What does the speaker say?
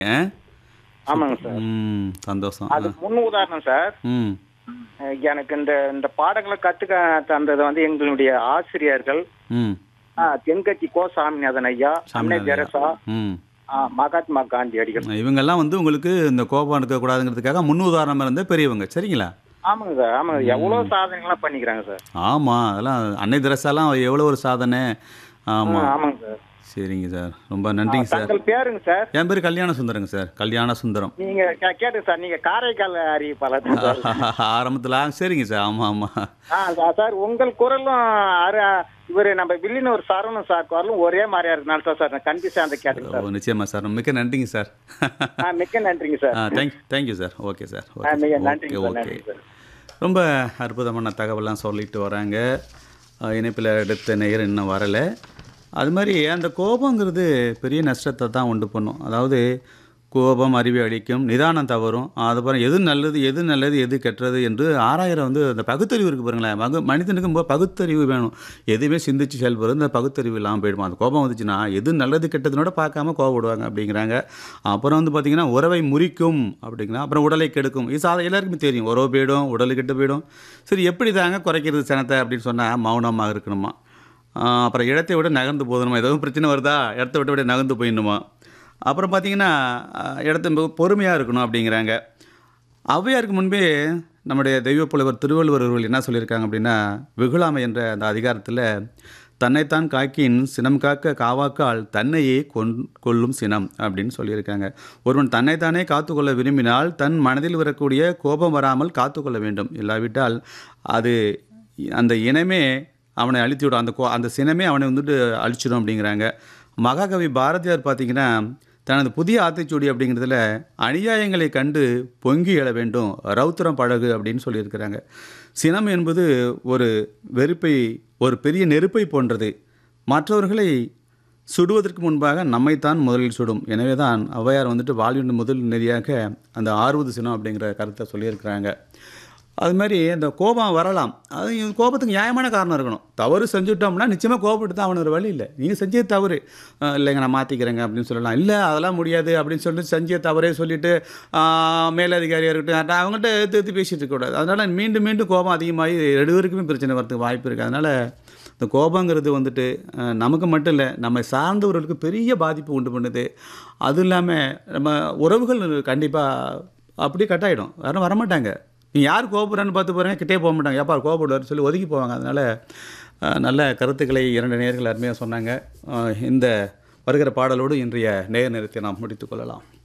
ஆ? ஆமாங்க சார் ம் சந்தோஷம் அது முன் உதாரணம் சார் ம் அஹ் எனக்கு இந்த இந்த பாடங்களை கத்துக்க தந்தது வந்து எங்களுடைய ஆசிரியர்கள் ம் ஆ, தென்கட்சி கோ சாமிநாதன் ஐயா அன்னை சாமிநாதன் ஐயா. தெரசா ம் ஆ, மகாத்மா காந்தி அடிகள் இவங்கெல்லாம் வந்து உங்களுக்கு இந்த கோபம் இருக்கக்கூடாதுங்கிறதுக்காக முன் உதாரணமாக இருந்த பெரியவங்க சரிங்களா ஆமாங்க சார் ஆமாங்க எவ்வளவு சாதனைகள்லாம் பண்ணிக்கிறாங்க சார் ஆமாம் அதெல்லாம் அன்னை தெரசாலாம் எவ்வளோ ஒரு சாதனை ஆ, ஆமாம் ஆமாங்க சார் சரிங்க சார் ரொம்ப நன்றிங்க சார் தங்கள் பேருங்க சார் என் பேர் கல்யாண சுந்தரங்க சார் கல்யாண சுந்தரம் நீங்க கே- கேட்டுங்க சார் நீங்க காரைக்கால் அறிவிப்பாளர் தான் சார் ஆரம்பத்தில் சரிங்க சார் ஆமாம் ஆமாம் ஆ சா- சார் உங்கள் குரலும் அரு இவர் நம்ம வில்லின்னு ஒரு சரவணன் சார் குரலும் ஒரே மாதிரியா இருக்கனால தான் சார் நான் கன்ஃபியூஸ் அந்த கேட்டுங்க சார் ஓ நிச்சயமா சார் மிக்க நன்றிங்க சார் ஆ மிக்க நன்றிங்க சார் ஆ thank thank you sir okay sir ஆ மிக ஓகே நன்றிங்க சார் ஓகே நன்றிங்க சார் ரொம்ப அற்புதமான தகவலாம் சொல்லிட்டு வராங்க இணைப்பில் எடுத்த நேரம் இன்னும் வரலை அது மாதிரி அந்த கோபங்கிறது பெரிய நஷ்டத்தை தான் உண்டு பண்ணும் அதாவது கோபம் அறிவை அளிக்கும் நிதானம் தவறும் அதுக்கப்புறம் எது நல்லது எது நல்லது எது கெட்டது என்று ஆராயிரம் வந்து அந்த பகுத்தறிவு இருக்குது பாருங்களேன் மகு மனிதனுக்கு ரொம்ப பகுத்தறிவு வேணும் எதுவுமே சிந்திச்சு செயல்படுறது இந்த பகுத்தறிவு இல்லாமல் போயிடுமா அந்த கோபம் வந்துச்சுன்னா எது நல்லது கெட்டதுனோட பார்க்காம கோபப்படுவாங்க அப்படிங்கிறாங்க அப்புறம் வந்து பார்த்திங்கன்னா உறவை முறிக்கும் அப்படிங்கிறா அப்புறம் உடலை கெடுக்கும் இது சாதா எல்லாருக்குமே தெரியும் உறவு போயிடும் உடல் கெட்டு போயிடும் சரி எப்படி தாங்க குறைக்கிறது சனத்தை அப்படின்னு சொன்னால் மௌனமாக இருக்கணுமா ஆஹ் அப்புறம் இடத்தை விட நகர்ந்து போதணுமா ஏதாவது பிரச்சனை வருதா இடத்த விட்டு விட நகர்ந்து போயிடணுமா அப்புறம் பார்த்தீங்கன்னா ஆஹ் இடத்த பொறுமையாக இருக்கணும் அப்படிங்கிறாங்க ஔவையாருக்கு முன்பே நம்முடைய தெய்வ புலவர் திருவள்ளுவர் அவர்கள் என்ன சொல்லியிருக்காங்க அப்படின்னா வெகுளாமை என்ற அந்த அதிகாரத்தில் தன்னைத்தான் காக்கின் சினம் காக்க காவாக்கால் தன்னையே கொன் கொல்லும் சினம் அப்படின்னு சொல்லியிருக்காங்க ஒருவன் தன்னைத்தானே காத்துக்கொள்ள விரும்பினால் தன் மனதில் வரக்கூடிய கோபம் வராமல் காத்துக்கொள்ள வேண்டும் இல்லாவிட்டால் அது அந்த இனமே அவனை அழித்துவிடும் அந்த கோ அந்த சினமே அவனை வந்துட்டு அழிச்சிடும் அப்படிங்கிறாங்க மகாகவி பாரதியார் பார்த்தீங்கன்னா தனது புதிய ஆத்திச்சூடி அப்படிங்கிறதுல அநியாயங்களை கண்டு பொங்கி எழ வேண்டும் ரௌத்திரம் பழகு அப்படின்னு சொல்லியிருக்கிறாங்க சினம் என்பது ஒரு வெறுப்பை ஒரு பெரிய நெருப்பை போன்றது மற்றவர்களை சுடுவதற்கு முன்பாக நம்மைத்தான் முதலில் சுடும் எனவே தான் ஔவையார் வந்துட்டு வாழ்வின் முதல் நெறியாக அந்த ஆறுவது சினம் அப்படிங்கிற கருத்தை சொல்லியிருக்கிறாங்க அது மாதிரி இந்த கோபம் வரலாம் அது இந்த கோபத்துக்கு நியாயமான காரணம் இருக்கணும் தவறு செஞ்சுட்டோம்னா நிச்சயமாக கோபப்பட்டு தான் அவனு ஒரு வழி இல்லை நீங்கள் செஞ்சே தவறு அஹ் இல்லைங்க நான் மாற்றிக்கிறேங்க அப்படின்னு சொல்லலாம் இல்லை அதெல்லாம் முடியாது அப்படின்னு சொல்லிட்டு செஞ்ச தவறே சொல்லிட்டு ஆஹ் மேலதிகாரியாக இருக்கட்டும் அவங்கள்ட்ட எடுத்து எடுத்து பேசிகிட்டு இருக்கக்கூடாது அதனால் மீண்டும் மீண்டும் கோபம் அதிகமாகி ரெண்டு பேருக்குமே பிரச்சனை வரதுக்கு வாய்ப்பு இருக்குது அதனால் இந்த கோபங்கிறது வந்துட்டு அஹ், நமக்கு மட்டும் இல்லை நம்ம சார்ந்தவர்களுக்கு பெரிய பாதிப்பு உண்டு பண்ணுது அதுவும் இல்லாமல் நம்ம உறவுகள் கண்டிப்பாக அப்படியே கட் ஆகிடும் யாரும் வரமாட்டாங்க நீ யார் கோபுறான்னு பார்த்து போகிறேன் கிட்டே போக மாட்டாங்க எப்பா கோபப்படுவார்னு சொல்லி ஒதுக்கி போவாங்க அதனால் அஹ், நல்ல கருத்துக்களை இரண்டு நேர்கள் அருமையாக சொன்னாங்க அஹ், இந்த வருகிற பாடலோடு இன்றைய நேர் நேரத்தை நாம் முடித்துக் கொள்ளலாம்